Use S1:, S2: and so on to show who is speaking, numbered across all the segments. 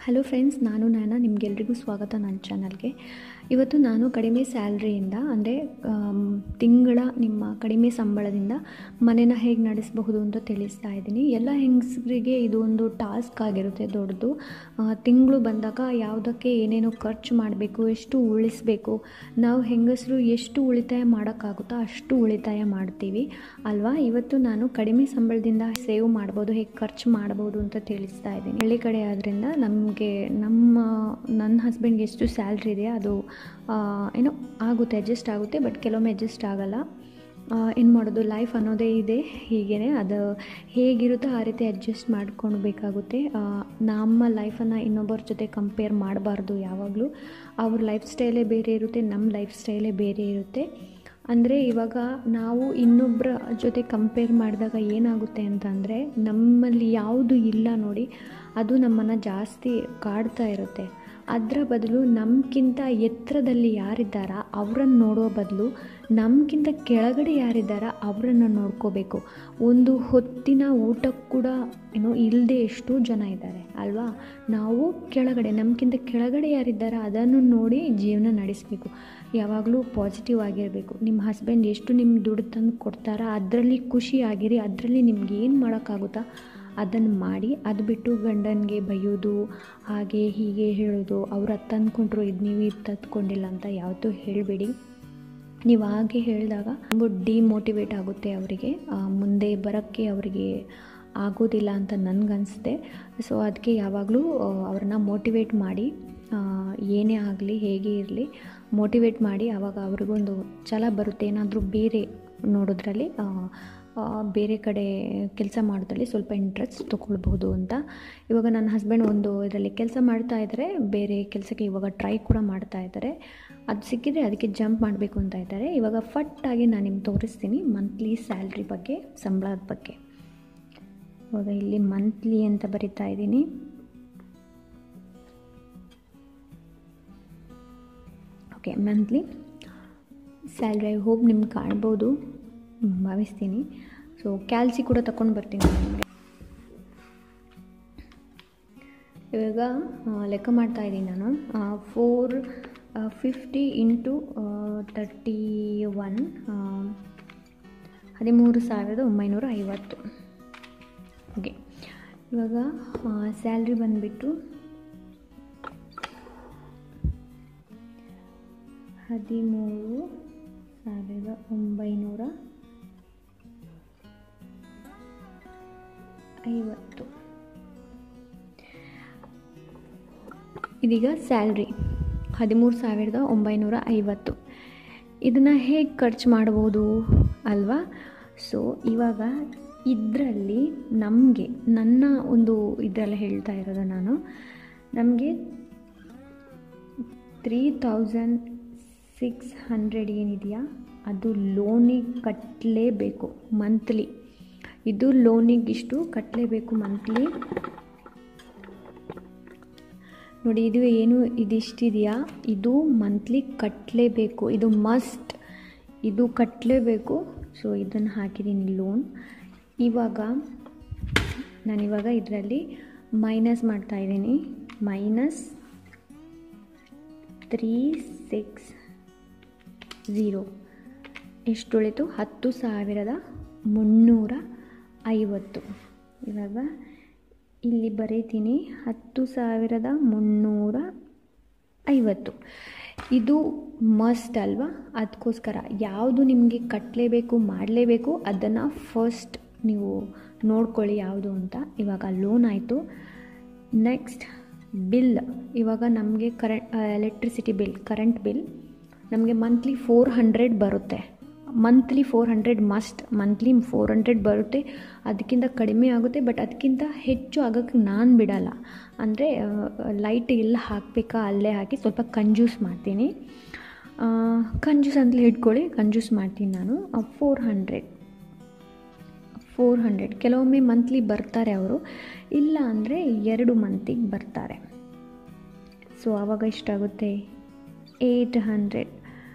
S1: hello friends ನಾನು ನಯನ ನಿಮಗೆಲ್ರಿಗೂ ಸ್ವಾಗತ ನನ್ನ ಚಾನಲ್ಗೆ ಇವತ್ತು ನಾನು ಕಡಿಮೆ ಸ್ಯಾಲ್ರಿಯಿಂದ ಅಂದರೆ ತಿಂಗಳ ನಿಮ್ಮ ಕಡಿಮೆ ಸಂಬಳದಿಂದ ಮನೇನ ಹೇಗೆ ನಡೆಸಬಹುದು ಅಂತ ತಿಳಿಸ್ತಾ ಇದ್ದೀನಿ ಎಲ್ಲ ಹೆಂಗಸರಿಗೆ ಇದು ಒಂದು ಟಾಸ್ಕ್ ಆಗಿರುತ್ತೆ ದೊಡ್ಡದು ತಿಂಗಳು ಬಂದಾಗ ಯಾವುದಕ್ಕೆ ಏನೇನೋ ಖರ್ಚು ಮಾಡಬೇಕು ಎಷ್ಟು ಉಳಿಸ್ಬೇಕು ನಾವು ಹೆಂಗಸರು ಎಷ್ಟು ಉಳಿತಾಯ ಮಾಡೋಕ್ಕಾಗುತ್ತೋ ಅಷ್ಟು ಉಳಿತಾಯ ಮಾಡ್ತೀವಿ ಅಲ್ವಾ ಇವತ್ತು ನಾನು ಕಡಿಮೆ ಸಂಬಳದಿಂದ ಸೇವ್ ಮಾಡ್ಬೋದು ಹೇಗೆ ಖರ್ಚು ಮಾಡ್ಬೋದು ಅಂತ ತಿಳಿಸ್ತಾ ಇದ್ದೀನಿ ಹಳ್ಳಿ ಕಡೆ ಆದ್ದರಿಂದ ನಮಗೆ ನಮ್ಮ ನನ್ನ ಹಸ್ಬೆಂಡ್ಗೆ ಎಷ್ಟು ಸ್ಯಾಲ್ರಿ ಇದೆ ಅದು ಏನೋ ಆಗುತ್ತೆ ಅಡ್ಜಸ್ಟ್ ಆಗುತ್ತೆ ಬಟ್ ಕೆಲವೊಮ್ಮೆ ಅಡ್ಜಸ್ಟ್ ಆಗಲ್ಲ ಏನು ಮಾಡೋದು ಲೈಫ್ ಅನ್ನೋದೇ ಇದೆ ಹೀಗೇ ಅದು ಹೇಗಿರುತ್ತೋ ಆ ರೀತಿ ಅಡ್ಜಸ್ಟ್ ಮಾಡ್ಕೊಳ್ಬೇಕಾಗುತ್ತೆ ನಮ್ಮ ಲೈಫನ್ನು ಇನ್ನೊಬ್ಬರ ಜೊತೆ ಕಂಪೇರ್ ಮಾಡಬಾರ್ದು ಯಾವಾಗಲೂ ಅವ್ರ ಲೈಫ್ ಸ್ಟೈಲೇ ಬೇರೆ ಇರುತ್ತೆ ನಮ್ಮ ಲೈಫ್ ಸ್ಟೈಲೇ ಬೇರೆ ಇರುತ್ತೆ ಅಂದರೆ ಇವಾಗ ನಾವು ಇನ್ನೊಬ್ಬರ ಜೊತೆ ಕಂಪೇರ್ ಮಾಡಿದಾಗ ಏನಾಗುತ್ತೆ ಅಂತಂದರೆ ನಮ್ಮಲ್ಲಿ ಯಾವುದು ಇಲ್ಲ ನೋಡಿ ಅದು ನಮ್ಮನ್ನು ಜಾಸ್ತಿ ಕಾಡ್ತಾ ಇರುತ್ತೆ ಅದರ ಬದಲು ನಮಗಿಂತ ಎತ್ತರದಲ್ಲಿ ಯಾರಿದ್ದಾರ ಅವರನ್ನು ನೋಡೋ ಬದಲು ನಮಗಿಂತ ಕೆಳಗಡೆ ಯಾರಿದ್ದಾರ ಅವರನ್ನು ನೋಡ್ಕೋಬೇಕು ಒಂದು ಹೊತ್ತಿನ ಊಟಕ್ಕೆ ಕೂಡ ಏನೋ ಇಲ್ಲದೆ ಎಷ್ಟೋ ಜನ ಇದ್ದಾರೆ ಅಲ್ವಾ ನಾವು ಕೆಳಗಡೆ ನಮಗಿಂತ ಕೆಳಗಡೆ ಯಾರಿದ್ದಾರ ಅದನ್ನು ನೋಡಿ ಜೀವನ ನಡೆಸಬೇಕು ಯಾವಾಗಲೂ ಪಾಸಿಟಿವ್ ಆಗಿರಬೇಕು ನಿಮ್ಮ ಹಸ್ಬೆಂಡ್ ಎಷ್ಟು ನಿಮ್ಮ ದುಡ್ಡು ತಂದು ಕೊಡ್ತಾರ ಅದರಲ್ಲಿ ಖುಷಿಯಾಗಿರಿ ಅದರಲ್ಲಿ ನಿಮ್ಗೆ ಏನು ಮಾಡೋಕ್ಕಾಗುತ್ತಾ ಅದನ್ನು ಮಾಡಿ ಅದು ಬಿಟ್ಟು ಗಂಡನಿಗೆ ಬೈಯೋದು ಹಾಗೆ ಹೀಗೆ ಹೇಳೋದು ಅವ್ರು ಅದು ತಂದ್ಕೊಂಡ್ರು ಇದು ನೀವು ಇದು ತಂದ್ಕೊಂಡಿಲ್ಲ ಅಂತ ಯಾವತ್ತೂ ಹೇಳಬೇಡಿ ನೀವು ಹಾಗೆ ಹೇಳಿದಾಗ ತುಂಬ ಡಿಮೋಟಿವೇಟ್ ಆಗುತ್ತೆ ಅವರಿಗೆ ಮುಂದೆ ಬರೋಕ್ಕೆ ಅವರಿಗೆ ಆಗೋದಿಲ್ಲ ಅಂತ ನನಗನ್ಸುತ್ತೆ ಸೊ ಅದಕ್ಕೆ ಯಾವಾಗಲೂ ಅವ್ರನ್ನ ಮೋಟಿವೇಟ್ ಮಾಡಿ ಏನೇ ಆಗಲಿ ಹೇಗೆ ಇರಲಿ ಮೋಟಿವೇಟ್ ಮಾಡಿ ಆವಾಗ ಅವ್ರಿಗೊಂದು ಛಲ ಬರುತ್ತೆ ಏನಾದರೂ ಬೇರೆ ನೋಡೋದ್ರಲ್ಲಿ ಬೇರೆ ಕಡೆ ಕೆಲಸ ಮಾಡೋದ್ರಲ್ಲಿ ಸ್ವಲ್ಪ ಇಂಟ್ರೆಸ್ಟ್ ತೊಗೊಳ್ಬಹುದು ಅಂತ ಇವಾಗ ನನ್ನ ಹಸ್ಬೆಂಡ್ ಒಂದು ಇದರಲ್ಲಿ ಕೆಲಸ ಮಾಡ್ತಾ ಇದ್ದಾರೆ ಬೇರೆ ಕೆಲಸಕ್ಕೆ ಇವಾಗ ಟ್ರೈ ಕೂಡ ಮಾಡ್ತಾ ಇದ್ದಾರೆ ಅದು ಸಿಕ್ಕಿದರೆ ಅದಕ್ಕೆ ಜಂಪ್ ಮಾಡಬೇಕು ಅಂತ ಇದ್ದಾರೆ ಇವಾಗ ಫಟ್ಟಾಗಿ ನಾನು ನಿಮ್ಗೆ ತೋರಿಸ್ತೀನಿ ಮಂತ್ಲಿ ಸ್ಯಾಲ್ರಿ ಬಗ್ಗೆ ಸಂಬಳದ ಬಗ್ಗೆ ಇವಾಗ ಇಲ್ಲಿ ಮಂತ್ಲಿ ಅಂತ ಬರಿತಾ ಇದ್ದೀನಿ okay monthly salary I hope ನಿಮ್ಗೆ ಕಾಣ್ಬೋದು ಭಾವಿಸ್ತೀನಿ ಸೊ ಕ್ಯಾಲ್ಸಿ ಕೂಡ ತಗೊಂಡು ಬರ್ತೀನಿ ನಿಮಗೆ ಇವಾಗ ಲೆಕ್ಕ ಮಾಡ್ತಾ ಇದ್ದೀನಿ ನಾನು four fifty into thirty one ಹದಿಮೂರು ಸಾವಿರದ ಒಂಬೈನೂರ ಐವತ್ತು ಓಕೆ ಇವಾಗ ಸ್ಯಾಲ್ರಿ ಬಂದುಬಿಟ್ಟು ಹದಿಮೂರು ಸಾವಿರದ ಒಂಬೈನೂರ ಐವತ್ತು ಇದೀಗ ಸ್ಯಾಲ್ರಿ ಹದಿಮೂರು ಸಾವಿರದ ಒಂಬೈನೂರ ಐವತ್ತು ಇದನ್ನು ಹೇಗೆ ಖರ್ಚು ಮಾಡ್ಬೋದು ಅಲ್ವಾ ಸೊ ಇವಾಗ ಇದರಲ್ಲಿ ನಮಗೆ ನನ್ನ ಒಂದು ಇದರಲ್ಲಿ ಹೇಳ್ತಾ ಇರೋದು ನಾನು ನಮಗೆ ತ್ರೀ ತೌಸಂಡ್ ಸಿಕ್ಸ್ ಹಂಡ್ರೆಡ್ ಏನಿದೆಯಾ ಅದು ಲೋನಿಗೆ ಕಟ್ಟಲೇಬೇಕು ಮಂತ್ಲಿ ಇದು ಲೋನಿಗಿಷ್ಟು ಕಟ್ಟಲೇಬೇಕು ಮಂತ್ಲಿ ನೋಡಿ ಇದು ಏನು ಇದಿಷ್ಟಿದೆಯಾ ಇದು ಮಂತ್ಲಿ ಕಟ್ಟಲೇಬೇಕು ಇದು ಮಸ್ಟ್ ಇದು ಕಟ್ಟಲೇಬೇಕು ಸೊ ಇದನ್ನು ಹಾಕಿದ್ದೀನಿ ಲೋನ್ ಇವಾಗ ನಾನಿವಾಗ ಇದರಲ್ಲಿ ಮೈನಸ್ ಮಾಡ್ತಾಯಿದ್ದೀನಿ ಮೈನಸ್ ತ್ರೀ ಸಿಕ್ಸ್ ಝೀರೋ ಎಷ್ಟು ಉಳಿತು ಹತ್ತು ಸಾವಿರದ ಮುನ್ನೂರ ಐವತ್ತು ಇವಾಗ ಇಲ್ಲಿ ಬರೀತೀನಿ ಹತ್ತು ಸಾವಿರದ ಮುನ್ನೂರ ಐವತ್ತು ಇದು ಮಸ್ಟ್ ಅಲ್ವಾ ಅದಕ್ಕೋಸ್ಕರ ಯಾವುದು ನಿಮಗೆ ಕಟ್ಟಲೇಬೇಕು ಮಾಡಲೇಬೇಕು ಅದನ್ನು ಫಸ್ಟ್ ನೀವು ನೋಡ್ಕೊಳ್ಳಿ ಯಾವುದು ಅಂತ ಇವಾಗ ಲೋನ್ ಆಯಿತು ನೆಕ್ಸ್ಟ್ ಬಿಲ್ ಇವಾಗ ನಮಗೆ current electricity bill current bill ನಮಗೆ ಮಂತ್ಲಿ ಫೋರ್ ಹಂಡ್ರೆಡ್ ಬರುತ್ತೆ monthly four hundred must monthly four hundred ಬರುತ್ತೆ ಅದಕ್ಕಿಂತ ಕಡಿಮೆ ಆಗುತ್ತೆ ಬಟ್ ಅದಕ್ಕಿಂತ ಹೆಚ್ಚು ಆಗೋಕ್ಕೆ ನಾನು ಬಿಡಲ್ಲ ಅಂದರೆ ಲೈಟ್ ಎಲ್ಲ ಹಾಕಬೇಕಾ ಅಲ್ಲೇ ಹಾಕಿ ಸ್ವಲ್ಪ ಕಂಜೂಸ್ ಮಾಡ್ತೀನಿ ಕಂಜೂಸ್ ಅಂತಲೇ ಇಟ್ಕೊಳ್ಳಿ ಕಂಜೂಸ್ ಮಾಡ್ತೀನಿ ನಾನು ಫೋರ್ ಹಂಡ್ರೆಡ್ ಫೋರ್ ಹಂಡ್ರೆಡ್ ಕೆಲವೊಮ್ಮೆ ಮಂತ್ಲಿ ಬರ್ತಾರೆ ಅವರು ಇಲ್ಲ ಅಂದರೆ ಎರಡು ಮಂತಿಗೆ ಬರ್ತಾರೆ ಸೊ ಆವಾಗ ಎಷ್ಟಾಗುತ್ತೆ ಏಯ್ಟ್ ಹಂಡ್ರೆಡ್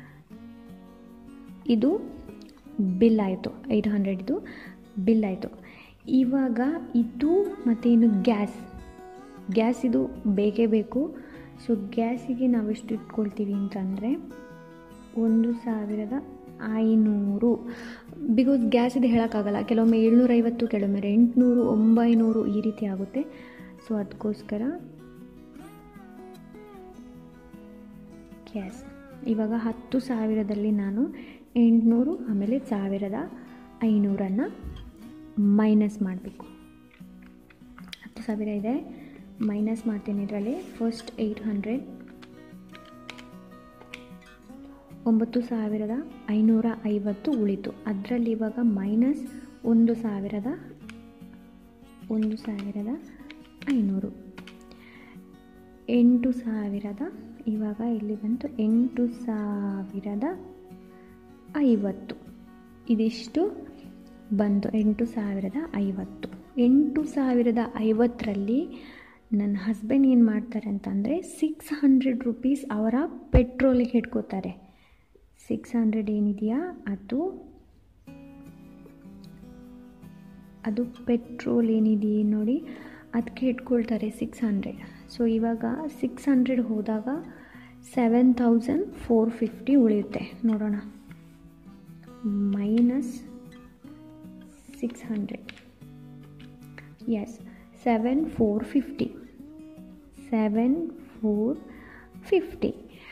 S1: ಇದು ಬಿಲ್ ಆಯಿತು ಏಯ್ಟ್ ಹಂಡ್ರೆಡ್ದು ಬಿಲ್ ಆಯಿತು ಇವಾಗ ಇದು ಮತ್ತೇನು ಗ್ಯಾಸ್ ಗ್ಯಾಸ್ ಇದು ಬೇಕೇ ಬೇಕು ಸೊ ಗ್ಯಾಸಿಗೆ ನಾವು ಎಷ್ಟು ಇಟ್ಕೊಳ್ತೀವಿ ಅಂತಂದರೆ ಒಂದು ಸಾವಿರದ ಐನೂರು ಬಿಕಾಸ್ ಗ್ಯಾಸ್ ಇದು ಹೇಳೋಕ್ಕಾಗಲ್ಲ ಕೆಲವೊಮ್ಮೆ ಏಳ್ನೂರೈವತ್ತು ಕೆಲವೊಮ್ಮೆ ಎಂಟುನೂರು ಒಂಬೈನೂರು ಈ ರೀತಿ ಆಗುತ್ತೆ ಸೊ ಅದಕ್ಕೋಸ್ಕರ ಗ್ಯಾಸ್ ಇವಾಗ ಹತ್ತು ಸಾವಿರದಲ್ಲಿ ನಾನು ಎಂಟುನೂರು ಆಮೇಲೆ ಸಾವಿರದ ಐನೂರನ್ನು ಮೈನಸ್ ಮಾಡಬೇಕು ಹತ್ತು ಸಾವಿರ ಇದೆ ಮೈನಸ್ ಮಾಡ್ತೀನಿ ಇದರಲ್ಲಿ ಫಸ್ಟ್ ಏಯ್ಟ್ ಹಂಡ್ರೆಡ್ ಒಂಬತ್ತು ಸಾವಿರದ ಐನೂರ ಐವತ್ತು ಉಳಿತು ಅದರಲ್ಲಿ ಇವಾಗ ಮೈನಸ್ ಒಂದು ಸಾವಿರದ ಒಂದು ಸಾವಿರದ ಐನೂರು ಎಂಟು ಸಾವಿರದ ಇವಾಗ ಇಲ್ಲಿ ಬಂತು ಎಂಟು ಸಾವಿರದ ಐವತ್ತು ಇದಿಷ್ಟು ಬಂತು ಎಂಟು ಸಾವಿರದ ಐವತ್ತು ಎಂಟು ಸಾವಿರದ ಐವತ್ತರಲ್ಲಿ ನನ್ನ ಹಸ್ಬೆಂಡ್ ಏನು ಮಾಡ್ತಾರೆ ಅಂತಂದರೆ ಸಿಕ್ಸ್ ಹಂಡ್ರೆಡ್ ರುಪೀಸ್ ಅವರ ಪೆಟ್ರೋಲಿಗೆ ಇಟ್ಕೋತಾರೆ ಸಿಕ್ಸ್ ಹಂಡ್ರೆಡ್ ಏನಿದೆಯಾ ಅದು ಅದು ಪೆಟ್ರೋಲ್ ಏನಿದೆಯೇ ನೋಡಿ ಅದಕ್ಕೆ ಇಟ್ಕೊಳ್ತಾರೆ ಸಿಕ್ಸ್ ಹಂಡ್ರೆಡ್ ಸೊ ಇವಾಗ ಸಿಕ್ಸ್ ಹಂಡ್ರೆಡ್ ಹೋದಾಗ ಸೆವೆನ್ ತೌಸಂಡ್ ಫೋರ್ ಫಿಫ್ಟಿ ಉಳಿಯುತ್ತೆ ನೋಡೋಣ minus six hundred yes seven four fifty seven four fifty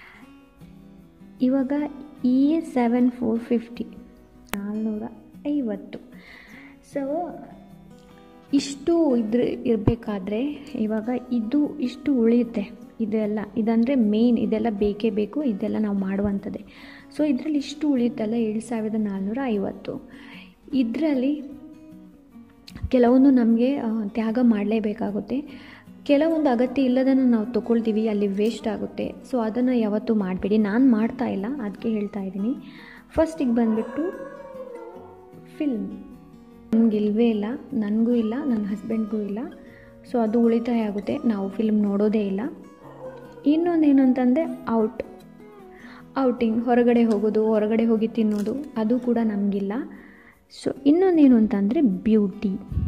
S1: ಇವಾಗ ಈ ಸೆವೆನ್ ಫೋರ್ ಫಿಫ್ಟಿ ನಾಲ್ನೂರ ಐವತ್ತು ಸೊ ಇಷ್ಟು ಇದ್ರ ಇರಬೇಕಾದ್ರೆ ಇವಾಗ ಇದು ಇಷ್ಟು ಉಳಿಯುತ್ತೆ ಇದೆಲ್ಲ ಇದಂದರೆ ಮೇಯ್ನ್ ಇದೆಲ್ಲ ಬೇಕೇ ಬೇಕು ಇದೆಲ್ಲ ನಾವು ಮಾಡುವಂಥದ್ದೇ ಸೊ ಇದರಲ್ಲಿ ಇಷ್ಟು ಉಳಿಯುತ್ತಲ್ಲ ಏಳು ಸಾವಿರದ ನಾಲ್ನೂರ ಐವತ್ತು ಇದರಲ್ಲಿ ಕೆಲವೊಂದು ನಮಗೆ ತ್ಯಾಗ ಮಾಡಲೇಬೇಕಾಗುತ್ತೆ ಕೆಲವೊಂದು ಅಗತ್ಯ ಇಲ್ಲದನ್ನು ನಾವು ತೊಗೊಳ್ತೀವಿ ಅಲ್ಲಿ ವೇಸ್ಟ್ ಆಗುತ್ತೆ ಸೊ ಅದನ್ನು ಯಾವತ್ತೂ ಮಾಡಬೇಡಿ ನಾನು ಮಾಡ್ತಾ ಇಲ್ಲ ಅದಕ್ಕೆ ಹೇಳ್ತಾ ಇದ್ದೀನಿ ಫಸ್ಟಿಗೆ ಬಂದುಬಿಟ್ಟು ಫಿಲ್ಮ್ ನನಗಿಲ್ವೇ ಇಲ್ಲ ನನಗೂ ಇಲ್ಲ ನನ್ನ ಹಸ್ಬೆಂಡ್ಗೂ ಇಲ್ಲ ಸೊ ಅದು ಉಳಿತಾಯ ಆಗುತ್ತೆ ನಾವು ಫಿಲ್ಮ್ ನೋಡೋದೇ ಇಲ್ಲ ಇನ್ನೊಂದೇನು ಅಂತಂದರೆ ಔಟ್ ಔಟಿಂಗ್ ಹೊರಗಡೆ ಹೋಗೋದು ಹೊರಗಡೆ ಹೋಗಿ ತಿನ್ನೋದು ಅದು ಕೂಡ ನಮಗಿಲ್ಲ ಸೊ ಇನ್ನೊಂದೇನು ಅಂತಂದರೆ ಬ್ಯೂಟಿ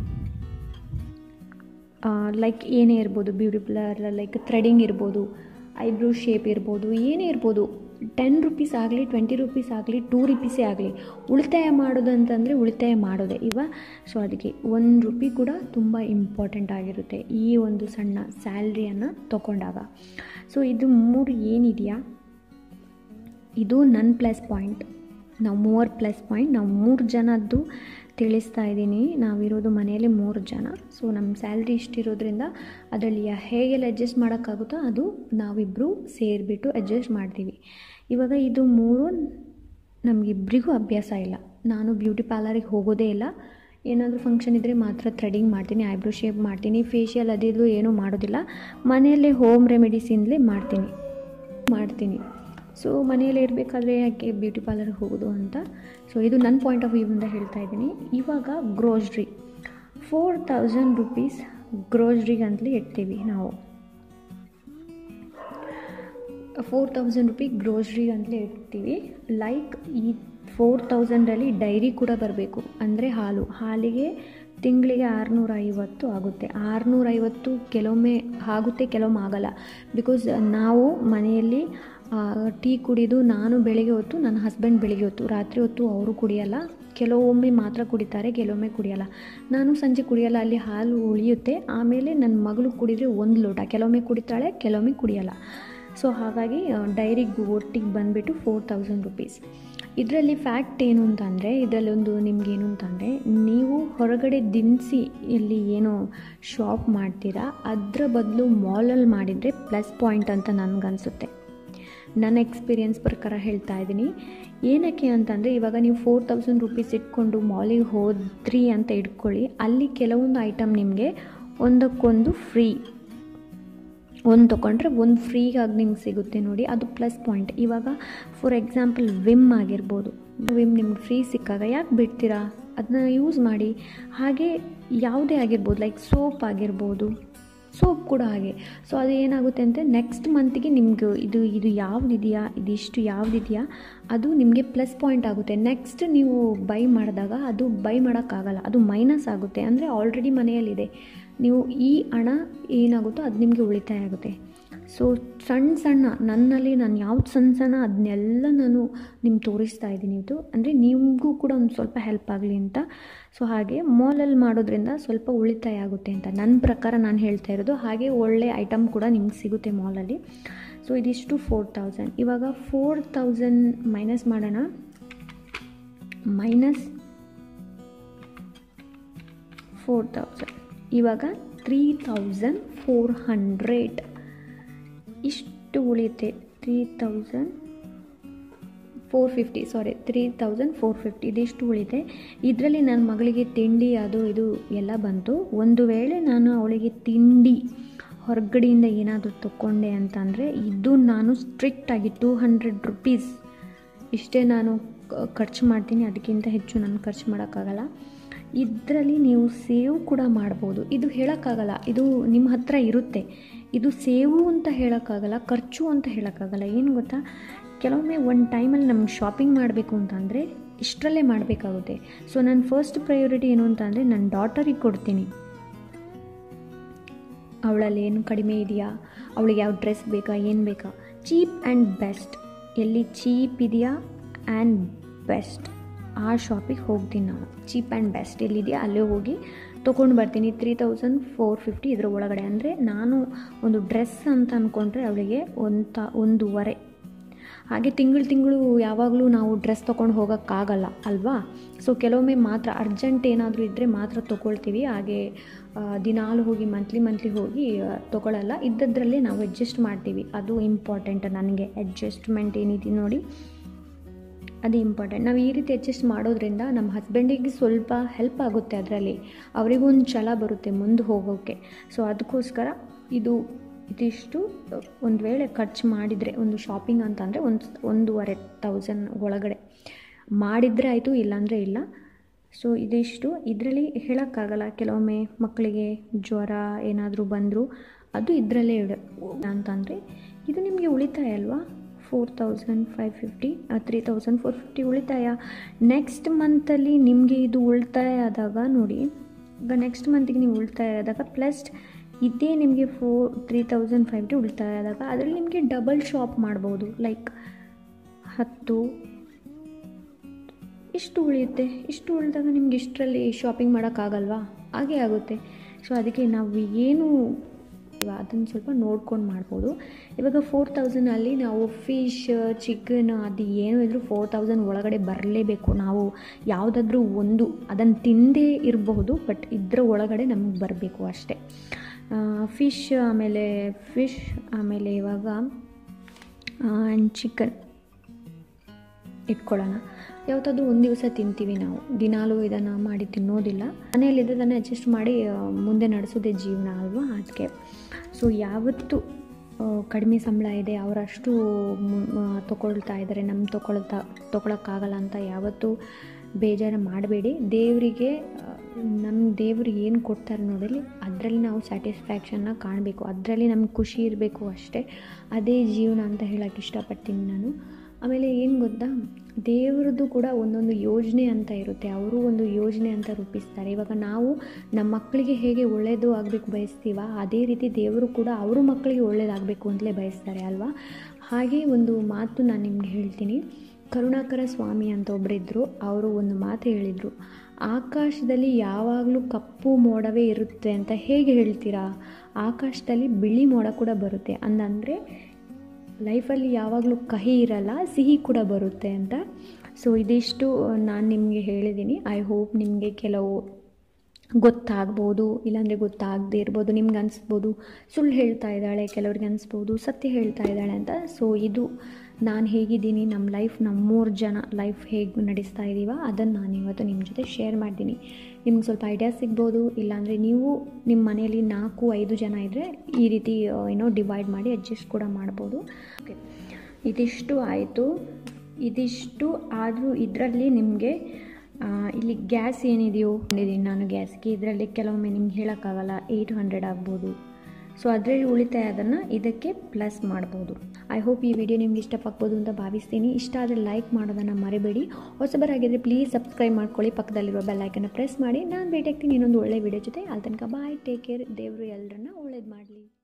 S1: ಲೈಕ್ ಏನೇ ಇರ್ಬೋದು ಬ್ಯೂಟಿ ಪಾರ್ಲರ್ ಲೈಕ್ ಥ್ರೆಡಿಂಗ್ ಇರ್ಬೋದು ಐಬ್ರೋ ಶೇಪ್ ಇರ್ಬೋದು ಏನೇ ಇರ್ಬೋದು ಟೆನ್ ರುಪೀಸ್ ಆಗಲಿ ಟ್ವೆಂಟಿ ರುಪೀಸ್ ಆಗಲಿ ಟೂ ರುಪೀಸೇ ಆಗಲಿ ಉಳಿತಾಯ ಮಾಡೋದು ಅಂತಂದರೆ ಉಳಿತಾಯ ಮಾಡೋದೇ ಇವ ಸೊ ಅದಕ್ಕೆ ಒಂದು ರುಪಿ ಕೂಡ ತುಂಬ ಇಂಪಾರ್ಟೆಂಟ್ ಆಗಿರುತ್ತೆ ಈ ಒಂದು ಸಣ್ಣ ಸ್ಯಾಲ್ರಿಯನ್ನು ತಗೊಂಡಾಗ ಸೊ ಇದು ಮೂರು ಏನಿದೆಯಾ ಇದು ನನ್ನ ಪ್ಲಸ್ ಪಾಯಿಂಟ್ ನಾವು ಮೂವರು ಪ್ಲಸ್ ಪಾಯಿಂಟ್ ನಾವು ಮೂರು ಜನದ್ದು ತಿಳಿಸ್ತಾ ಇದ್ದೀನಿ ನಾವಿರೋದು ಮನೆಯಲ್ಲಿ ಮೂರು ಜನ ಸೊ ನಮ್ಮ ಸ್ಯಾಲ್ರಿ ಇಷ್ಟಿರೋದ್ರಿಂದ ಅದರಲ್ಲಿ ಹೇಗೆಲ್ಲ ಅಡ್ಜಸ್ಟ್ ಮಾಡೋಕ್ಕಾಗುತ್ತೋ ಅದು ನಾವಿಬ್ಬರು ಸೇರಿಬಿಟ್ಟು ಅಡ್ಜಸ್ಟ್ ಮಾಡ್ತೀವಿ ಇವಾಗ ಇದು ಮೂರು ನಮಗಿಬ್ಬರಿಗೂ ಅಭ್ಯಾಸ ಇಲ್ಲ ನಾನು ಬ್ಯೂಟಿ ಪಾರ್ಲರಿಗೆ ಹೋಗೋದೇ ಇಲ್ಲ ಏನಾದರೂ ಫಂಕ್ಷನ್ ಇದ್ದರೆ ಮಾತ್ರ ಥ್ರೆಡಿಂಗ್ ಮಾಡ್ತೀನಿ ಐಬ್ರೋ ಶೇಪ್ ಮಾಡ್ತೀನಿ ಫೇಶಿಯಲ್ ಅದಿದು ಏನೂ ಮಾಡೋದಿಲ್ಲ ಮನೆಯಲ್ಲೇ ಹೋಮ್ ರೆಮಿಡೀಸಿಂದಲೇ ಮಾಡ್ತೀನಿ ಮಾಡ್ತೀನಿ ಸೊ ಮನೆಯಲ್ಲೇ ಇರಬೇಕಾದ್ರೆ ಯಾಕೆ ಬ್ಯೂಟಿ ಪಾರ್ಲರ್ಗೆ ಹೋಗೋದು ಅಂತ ಸೊ ಇದು ನನ್ನ ಪಾಯಿಂಟ್ ಆಫ್ ವ್ಯೂವಿಂದ ಹೇಳ್ತಾ ಇದ್ದೀನಿ ಇವಾಗ ಗ್ರೋಸ್ರಿ ಫೋರ್ ತೌಸಂಡ್ ರುಪೀಸ್ ಗ್ರೋಸ್ರಿಗಂತಲೇ ಇಡ್ತೀವಿ ನಾವು ಫೋರ್ ತೌಸಂಡ್ ರುಪಿ ಗ್ರೋಸ್ರಿ ಅಂತಲೇ ಇಡ್ತೀವಿ ಲೈಕ್ ಈ ಫೋರ್ ತೌಸಂಡಲ್ಲಿ ಡೈರಿ ಕೂಡ ಬರಬೇಕು ಅಂದರೆ ಹಾಲು ಹಾಲಿಗೆ ತಿಂಗಳಿಗೆ ಆರುನೂರ ಐವತ್ತು ಆಗುತ್ತೆ ಆರುನೂರೈವತ್ತು ಕೆಲವೊಮ್ಮೆ ಆಗುತ್ತೆ ಕೆಲವೊಮ್ಮೆ ಆಗಲ್ಲ ಬಿಕಾಸ್ ನಾವು ಮನೆಯಲ್ಲಿ ಟೀ ಕುಡಿದು ನಾನು ಬೆಳಗ್ಗೆ ಹೊತ್ತು ನನ್ನ ಹಸ್ಬೆಂಡ್ ಬೆಳಗ್ಗೆ ಹೊತ್ತು ರಾತ್ರಿ ಹೊತ್ತು ಅವರು ಕುಡಿಯಲ್ಲ ಕೆಲವೊಮ್ಮೆ ಮಾತ್ರ ಕುಡಿತಾರೆ ಕೆಲವೊಮ್ಮೆ ಕುಡಿಯಲ್ಲ ನಾನು ಸಂಜೆ ಕುಡಿಯಲ್ಲ ಅಲ್ಲಿ ಹಾಲು ಉಳಿಯುತ್ತೆ ಆಮೇಲೆ ನನ್ನ ಮಗಳು ಕುಡಿದರೆ ಒಂದು ಲೋಟ ಕೆಲವೊಮ್ಮೆ ಕುಡಿತಾಳೆ ಕೆಲವೊಮ್ಮೆ ಕುಡಿಯಲ್ಲ ಸೊ ಹಾಗಾಗಿ ಡೈರಿಗೆ ಒಟ್ಟಿಗೆ ಬಂದುಬಿಟ್ಟು ಫೋರ್ ತೌಸಂಡ್ ರುಪೀಸ್ ಇದರಲ್ಲಿ ಫ್ಯಾಕ್ಟ್ ಏನು ಅಂತಂದರೆ ಇದರಲ್ಲಿ ಒಂದು ನಿಮ್ಗೇನು ಅಂತಂದರೆ ನೀವು ಹೊರಗಡೆ ದಿನಸಿ ಇಲ್ಲಿ ಏನು ಶಾಪ್ ಮಾಡ್ತೀರಾ ಅದರ ಬದಲು ಮಾಲಲ್ಲಿ ಮಾಡಿದರೆ ಪ್ಲಸ್ ಪಾಯಿಂಟ್ ಅಂತ ನನಗನ್ಸುತ್ತೆ ನನ್ನ ಎಕ್ಸ್ಪೀರಿಯನ್ಸ್ ಪ್ರಕಾರ ಹೇಳ್ತಾ ಇದ್ದೀನಿ ಏನಕ್ಕೆ ಅಂತಂದರೆ ಇವಾಗ ನೀವು ಫೋರ್ ತೌಸಂಡ್ ರುಪೀಸ್ ಇಟ್ಕೊಂಡು ಮಾಲಿಗೆ ಹೋದ್ರಿ ಅಂತ ಇಟ್ಕೊಳ್ಳಿ ಅಲ್ಲಿ ಕೆಲವೊಂದು ಐಟಮ್ ನಿಮಗೆ ಒಂದಕ್ಕೊಂದು ಫ್ರೀ ಒಂದು ತೊಗೊಂಡ್ರೆ ಒಂದು ಫ್ರೀಗಾಗಿ ನಿಮ್ಗೆ ಸಿಗುತ್ತೆ ನೋಡಿ ಅದು ಪ್ಲಸ್ ಪಾಯಿಂಟ್ ಇವಾಗ ಫಾರ್ ಎಕ್ಸಾಂಪಲ್ ವಿಮ್ ಆಗಿರ್ಬೋದು ವಿಮ್ ನಿಮ್ಗೆ ಫ್ರೀ ಸಿಕ್ಕಾಗ ಯಾಕೆ ಬಿಡ್ತೀರಾ ಅದನ್ನ ಯೂಸ್ ಮಾಡಿ ಹಾಗೆ ಯಾವುದೇ ಆಗಿರ್ಬೋದು ಲೈಕ್ ಸೋಪ್ ಆಗಿರ್ಬೋದು ಸೋಪ್ ಕೂಡ ಹಾಗೆ ಸೊ ಅದು ಏನಾಗುತ್ತೆ ಅಂದರೆ ನೆಕ್ಸ್ಟ್ ಮಂತಿಗೆ ನಿಮ್ಗೆ ಇದು ಇದು ಯಾವುದಿದೆಯಾ ಇದಿಷ್ಟು ಯಾವುದಿದೆಯಾ ಅದು ನಿಮಗೆ ಪ್ಲಸ್ ಪಾಯಿಂಟ್ ಆಗುತ್ತೆ ನೆಕ್ಸ್ಟ್ ನೀವು ಬೈ ಮಾಡಿದಾಗ ಅದು ಬೈ ಮಾಡೋಕ್ಕಾಗಲ್ಲ ಅದು ಮೈನಸ್ ಆಗುತ್ತೆ ಅಂದರೆ ಆಲ್ರೆಡಿ ಮನೆಯಲ್ಲಿದೆ ನೀವು ಈ ಹಣ ಏನಾಗುತ್ತೋ ಅದು ನಿಮಗೆ ಉಳಿತಾಯ ಆಗುತ್ತೆ ಸೊ ಸಣ್ಣ ಸಣ್ಣ ನನ್ನಲ್ಲಿ ನಾನು ಯಾವ್ದು ಸಣ್ಣ ಸಣ್ಣ ಅದನ್ನೆಲ್ಲ ನಾನು ನಿಮ್ಗೆ ತೋರಿಸ್ತಾ ಇದ್ದೀನಿ ಇದು ಅಂದರೆ ನಿಮಗೂ ಕೂಡ ಒಂದು ಸ್ವಲ್ಪ ಹೆಲ್ಪ್ ಆಗಲಿ ಅಂತ ಸೊ ಹಾಗೆ ಮಾಲಲ್ಲಿ ಮಾಡೋದ್ರಿಂದ ಸ್ವಲ್ಪ ಉಳಿತಾಯ ಆಗುತ್ತೆ ಅಂತ ನನ್ನ ಪ್ರಕಾರ ನಾನು ಹೇಳ್ತಾ ಇರೋದು ಹಾಗೆ ಒಳ್ಳೆ ಐಟಮ್ ಕೂಡ ನಿಮ್ಗೆ ಸಿಗುತ್ತೆ ಮಾಲಲ್ಲಿ ಸೊ ಇದಿಷ್ಟು ಫೋರ್ ತೌಸಂಡ್ ಇವಾಗ ಫೋರ್ ತೌಸಂಡ್ ಮೈನಸ್ ಮಾಡೋಣ ಮೈನಸ್ ಫೋರ್ ತೌಸಂಡ್ ಇವಾಗ ತ್ರೀ ತೌಸಂಡ್ ಫೋರ್ ಹಂಡ್ರೆಡ್ ಇಷ್ಟು ಉಳಿಯುತ್ತೆ three thousand four fifty sorry three thousand four fifty ಇದಿಷ್ಟು ಉಳಿತೆ ಇದರಲ್ಲಿ ನನ್ನ ಮಗಳಿಗೆ ತಿಂಡಿ ಅದು ಇದು ಎಲ್ಲ ಬಂತು ಒಂದು ವೇಳೆ ನಾನು ಅವಳಿಗೆ ತಿಂಡಿ ಹೊರಗಡೆಯಿಂದ ಏನಾದರೂ ತಗೊಂಡೆ ಅಂತಂದರೆ ಇದು ನಾನು ಸ್ಟ್ರಿಕ್ಟಾಗಿ ಟೂ ಹಂಡ್ರೆಡ್ ರುಪೀಸ್ ಇಷ್ಟೇ ನಾನು ಖರ್ಚು ಮಾಡ್ತೀನಿ ಅದಕ್ಕಿಂತ ಹೆಚ್ಚು ನಾನು ಖರ್ಚು ಮಾಡೋಕ್ಕಾಗಲ್ಲ ಇದರಲ್ಲಿ ನೀವು ಸೇವ್ ಕೂಡ ಮಾಡ್ಬೋದು ಇದು ಹೇಳೋಕ್ಕಾಗಲ್ಲ ಇದು ನಿಮ್ಮ ಹತ್ರ ಇರುತ್ತೆ ಇದು ಸೇವು ಅಂತ ಹೇಳೋಕ್ಕಾಗಲ್ಲ ಖರ್ಚು ಅಂತ ಹೇಳೋಕ್ಕಾಗಲ್ಲ ಏನು ಗೊತ್ತಾ ಕೆಲವೊಮ್ಮೆ ಒಂದು ಟೈಮಲ್ಲಿ ನಮ್ಗೆ ಶಾಪಿಂಗ್ ಮಾಡಬೇಕು ಅಂತಂದರೆ ಇಷ್ಟರಲ್ಲೇ ಮಾಡಬೇಕಾಗುತ್ತೆ ಸೊ ನನ್ನ ಫಸ್ಟ್ ಪ್ರಯಾರಿಟಿ ಏನು ಅಂತ ಅಂದರೆ ನನ್ನ ಡಾಟರಿಗೆ ಕೊಡ್ತೀನಿ ಅವಳಲ್ಲಿ ಏನು ಕಡಿಮೆ ಇದೆಯಾ ಅವಳಿಗೆ ಯಾವ ಡ್ರೆಸ್ ಬೇಕಾ ಏನು ಬೇಕಾ ಚೀಪ್ ಆ್ಯಂಡ್ ಬೆಸ್ಟ್ ಎಲ್ಲಿ ಚೀಪ್ ಇದೆಯಾ ಆ್ಯಂಡ್ ಬೆಸ್ಟ್ ಆ ಶಾಪಿಗೆ ಹೋಗ್ತೀನಿ ನಾವು ಚೀಪ್ ಆ್ಯಂಡ್ ಬೆಸ್ಟ್ ಎಲ್ಲಿದೆಯಾ ಅಲ್ಲೇ ಹೋಗಿ ತೊಗೊಂಡು ಬರ್ತೀನಿ ತ್ರೀ ತೌಸಂಡ್ ಫೋರ್ ಫಿಫ್ಟಿ ಇದ್ರ ಒಳಗಡೆ ಅಂದರೆ ನಾನು ಒಂದು ಡ್ರೆಸ್ ಅಂತ ಅಂದ್ಕೊಂಡ್ರೆ ಅವಳಿಗೆ ಒಂದು ಒಂದೂವರೆ ಹಾಗೆ ತಿಂಗಳು ತಿಂಗಳು ಯಾವಾಗಲೂ ನಾವು ಡ್ರೆಸ್ ತೊಗೊಂಡು ಹೋಗೋಕ್ಕಾಗಲ್ಲ ಅಲ್ವಾ ಸೊ ಕೆಲವೊಮ್ಮೆ ಮಾತ್ರ ಅರ್ಜೆಂಟ್ ಏನಾದರೂ ಇದ್ದರೆ ಮಾತ್ರ ತೊಗೊಳ್ತೀವಿ ಹಾಗೆ ದಿನಾಲು ಹೋಗಿ ಮಂತ್ಲಿ ಮಂತ್ಲಿ ಹೋಗಿ ತೊಗೊಳ್ಳಲ್ಲ ಇದ್ದದ್ರಲ್ಲೇ ನಾವು ಅಡ್ಜಸ್ಟ್ ಮಾಡ್ತೀವಿ ಅದು ಇಂಪಾರ್ಟೆಂಟ್ ನನಗೆ ಅಡ್ಜಸ್ಟ್ಮೆಂಟ್ ಏನಿದೆ ನೋಡಿ ಅದು ಇಂಪಾರ್ಟೆಂಟ್ ನಾವು ಈ ರೀತಿ ಅಡ್ಜಸ್ಟ್ ಮಾಡೋದ್ರಿಂದ ನಮ್ಮ ಹಸ್ಬೆಂಡಿಗೆ ಸ್ವಲ್ಪ ಹೆಲ್ಪ್ ಆಗುತ್ತೆ ಅದರಲ್ಲಿ ಅವರಿಗೂ ಒಂದು ಛಲ ಬರುತ್ತೆ ಮುಂದೆ ಹೋಗೋಕ್ಕೆ ಸೊ ಅದಕ್ಕೋಸ್ಕರ ಇದು ಇದಿಷ್ಟು ಒಂದು ವೇಳೆ ಖರ್ಚು ಮಾಡಿದರೆ ಒಂದು ಶಾಪಿಂಗ್ ಅಂತಂದರೆ ಒಂದು ಒಂದೂವರೆ ತೌಸಂಡ್ ಒಳಗಡೆ ಮಾಡಿದರೆ ಆಯಿತು ಇಲ್ಲಾಂದರೆ ಇಲ್ಲ ಸೊ ಇದಿಷ್ಟು ಇದರಲ್ಲಿ ಹೇಳೋಕ್ಕಾಗಲ್ಲ ಕೆಲವೊಮ್ಮೆ ಮಕ್ಕಳಿಗೆ ಜ್ವರ ಏನಾದರೂ ಬಂದರೂ ಅದು ಇದರಲ್ಲೇ ಇಡ ಅಂತಂದರೆ ಇದು ನಿಮಗೆ ಉಳಿತಾಯ ಅಲ್ವಾ four thousand five fifty three thousand four fifty ಉಳಿತಾಯ ನೆಕ್ಸ್ಟ್ ಮಂತಲ್ಲಿ ನಿಮಗೆ ಇದು ಉಳಿತಾಯ ಆದಾಗ ನೋಡಿ ಈಗ ನೆಕ್ಸ್ಟ್ ಮಂತಿಗೆ ನೀವು ಉಳಿತಾಯ ಆದಾಗ ಪ್ಲಸ್ ಇದೇ ನಿಮಗೆ four three thousand five fifty ಉಳಿತಾಯ ಆದಾಗ ಅದರಲ್ಲಿ ನಿಮಗೆ ಡಬಲ್ ಶಾಪ್ ಮಾಡ್ಬೋದು ಲೈಕ್ ಹತ್ತು ಇಷ್ಟು ಉಳಿಯುತ್ತೆ ಇಷ್ಟು ಉಳಿದಾಗ ನಿಮ್ಗೆ ಇಷ್ಟರಲ್ಲಿ ಶಾಪಿಂಗ್ ಮಾಡೋಕ್ಕಾಗಲ್ವಾ ಹಾಗೇ ಆಗುತ್ತೆ ಸೊ ಅದಕ್ಕೆ ನಾವು ಏನು ಅದನ್ನು ಸ್ವಲ್ಪ ನೋಡ್ಕೊಂಡು ಮಾಡ್ಬೋದು ಇವಾಗ ಫೋರ್ ತೌಸಂಡಲ್ಲಿ ನಾವು ಫಿಶ್ ಚಿಕನ್ ಅದು ಏನೂ ಇದ್ದರೂ ಫೋರ್ ತೌಸಂಡ್ ಒಳಗಡೆ ಬರಲೇಬೇಕು ನಾವು ಯಾವುದಾದ್ರೂ ಒಂದು ಅದನ್ನು ತಿಂದೇ ಇರಬಹುದು ಬಟ್ ಇದರ ಒಳಗಡೆ ನಮಗೆ ಬರಬೇಕು ಅಷ್ಟೇ ಫಿಶ್ ಆಮೇಲೆ ಫಿಶ್ ಆಮೇಲೆ ಇವಾಗ ಆ್ಯಂಡ್ ಚಿಕನ್ ಇಟ್ಕೊಳ್ಳೋಣ ಯಾವತ್ತಾದ್ರೂ ಒಂದು ದಿವಸ ತಿಂತೀವಿ ನಾವು ದಿನಾಲೂ ಇದನ್ನು ಮಾಡಿ ತಿನ್ನೋದಿಲ್ಲ ಮನೆಯಲ್ಲಿದ್ದದನ್ನು ಅಡ್ಜಸ್ಟ್ ಮಾಡಿ ಮುಂದೆ ನಡೆಸೋದೇ ಜೀವನ ಅಲ್ವಾ ಅದಕ್ಕೆ ಸೊ ಯಾವತ್ತು ಕಡಿಮೆ ಸಂಬಳ ಇದೆ ಅವರಷ್ಟು ತೊಗೊಳ್ತಾ ಇದ್ದಾರೆ ನಮ್ಮ ತೊಗೊಳ್ತಾ ತೊಗೊಳಕ್ಕಾಗಲ್ಲ ಅಂತ ಯಾವತ್ತೂ ಬೇಜಾರು ಮಾಡಬೇಡಿ ದೇವರಿಗೆ ನಮ್ಮ ದೇವರು ಏನು ಕೊಡ್ತಾರೆ ನೋಡಲಿ ಅದರಲ್ಲಿ ನಾವು ಸ್ಯಾಟಿಸ್ಫ್ಯಾಕ್ಷನ್ನ ಕಾಣಬೇಕು ಅದರಲ್ಲಿ ನಮ್ಗೆ ಖುಷಿ ಇರಬೇಕು ಅಷ್ಟೇ ಅದೇ ಜೀವನ ಅಂತ ಹೇಳೋಕ್ಕೆ ಇಷ್ಟಪಡ್ತೀನಿ ನಾನು ಆಮೇಲೆ ಏನು ಗೊತ್ತಾ ದೇವ್ರದ್ದು ಕೂಡ ಒಂದೊಂದು ಯೋಜನೆ ಅಂತ ಇರುತ್ತೆ ಅವರು ಒಂದು ಯೋಜನೆ ಅಂತ ರೂಪಿಸ್ತಾರೆ ಇವಾಗ ನಾವು ನಮ್ಮ ಮಕ್ಕಳಿಗೆ ಹೇಗೆ ಒಳ್ಳೆಯದು ಆಗಬೇಕು ಬಯಸ್ತೀವ ಅದೇ ರೀತಿ ದೇವರು ಕೂಡ ಅವರು ಮಕ್ಕಳಿಗೆ ಒಳ್ಳೇದಾಗಬೇಕು ಅಂತಲೇ ಬಯಸ್ತಾರೆ ಅಲ್ವಾ ಹಾಗೆ ಒಂದು ಮಾತು ನಾನು ನಿಮ್ಗೆ ಹೇಳ್ತೀನಿ ಕರುಣಾಕರ ಸ್ವಾಮಿ ಅಂತ ಒಬ್ಬರಿದ್ದರು ಅವರು ಒಂದು ಮಾತು ಹೇಳಿದರು ಆಕಾಶದಲ್ಲಿ ಯಾವಾಗಲೂ ಕಪ್ಪು ಮೋಡವೇ ಇರುತ್ತೆ ಅಂತ ಹೇಗೆ ಹೇಳ್ತೀರಾ ಆಕಾಶದಲ್ಲಿ ಬಿಳಿ ಮೋಡ ಕೂಡ ಬರುತ್ತೆ ಅಂದಂದರೆ ಲೈಫಲ್ಲಿ ಯಾವಾಗಲೂ ಕಹಿ ಇರಲ್ಲ ಸಿಹಿ ಕೂಡ ಬರುತ್ತೆ ಅಂತ ಸೊ ಇದಿಷ್ಟು ನಾನು ನಿಮಗೆ ಹೇಳಿದ್ದೀನಿ ಐ ಹೋಪ್ ನಿಮಗೆ ಕೆಲವು ಗೊತ್ತಾಗ್ಬೋದು ಇಲ್ಲಾಂದರೆ ಗೊತ್ತಾಗದೇ ಇರ್ಬೋದು ನಿಮ್ಗೆ ಅನಿಸ್ಬೋದು ಸುಳ್ಳು ಹೇಳ್ತಾ ಇದ್ದಾಳೆ ಕೆಲವ್ರಿಗೆ ಅನಿಸ್ಬೋದು ಸತ್ಯ ಹೇಳ್ತಾ ಇದ್ದಾಳೆ ಅಂತ ಸೊ ಇದು ನಾನು ಹೇಗಿದ್ದೀನಿ ನಮ್ಮ ಲೈಫ್ ನಮ್ಮ ಮೂರು ಜನ ಲೈಫ್ ಹೇಗೆ ನಡೆಸ್ತಾ ಇದ್ದೀವ ಅದನ್ನು ನಾನು ಇವತ್ತು ನಿಮ್ಮ ಜೊತೆ ಶೇರ್ ಮಾಡ್ತೀನಿ ನಿಮ್ಗೆ ಸ್ವಲ್ಪ ಐಡಿಯಾ ಸಿಗ್ಬೋದು ಇಲ್ಲಾಂದರೆ ನೀವು ನಿಮ್ಮ ಮನೆಯಲ್ಲಿ ನಾಲ್ಕು ಐದು ಜನ ಇದ್ದರೆ ಈ ರೀತಿ ಏನೋ ಡಿವೈಡ್ ಮಾಡಿ ಅಡ್ಜಸ್ಟ್ ಕೂಡ ಮಾಡ್ಬೋದು ಓಕೆ ಇದಿಷ್ಟು ಆಯಿತು ಇದಿಷ್ಟು ಆದರೂ ಇದರಲ್ಲಿ ನಿಮಗೆ ಇಲ್ಲಿ ಗ್ಯಾಸ್ ಏನಿದೆಯೋ ಇದ್ದೀನಿ ನಾನು ಗ್ಯಾಸ್ಗೆ ಇದರಲ್ಲಿ ಕೆಲವೊಮ್ಮೆ ನಿಮ್ಗೆ ಹೇಳೋಕ್ಕಾಗಲ್ಲ ಏಯ್ಟ್ ಹಂಡ್ರೆಡ್ ಆಗ್ಬೋದು ಸೊ ಅದರಲ್ಲಿ ಉಳಿತಾಯ ಅದನ್ನು ಇದಕ್ಕೆ ಪ್ಲಸ್ ಮಾಡ್ಬೋದು ಐ ಹೋಪ್ ಈ ವಿಡಿಯೋ ನಿಮ್ಗೆ ಇಷ್ಟವಾಗ್ಬೋದು ಅಂತ ಭಾವಿಸ್ತೀನಿ ಇಷ್ಟ ಆದರೆ ಲೈಕ್ ಮಾಡೋದನ್ನು ಮರಿಬೇಡಿ ಹೊಸಬರಾಗಿದ್ದರೆ ಪ್ಲೀಸ್ ಸಬ್ಸ್ಕ್ರೈಬ್ ಮಾಡ್ಕೊಳ್ಳಿ ಪಕ್ಕದಲ್ಲಿರುವ ಬೆಲ್ಲೈಕನ್ನು ಪ್ರೆಸ್ ಮಾಡಿ ನಾನು ಭೇಟಿ ಆಗ್ತೀನಿ ಇನ್ನೊಂದು ಒಳ್ಳೆ ವಿಡಿಯೋ ಜೊತೆ ಅಲ್ಲಿ ತನಕ ಬಾಯ್ ಟೇಕ್ ಕೇರ್ ದೇವರು ಎಲ್ಲರನ್ನ ಒಳ್ಳೇದು ಮಾಡಲಿ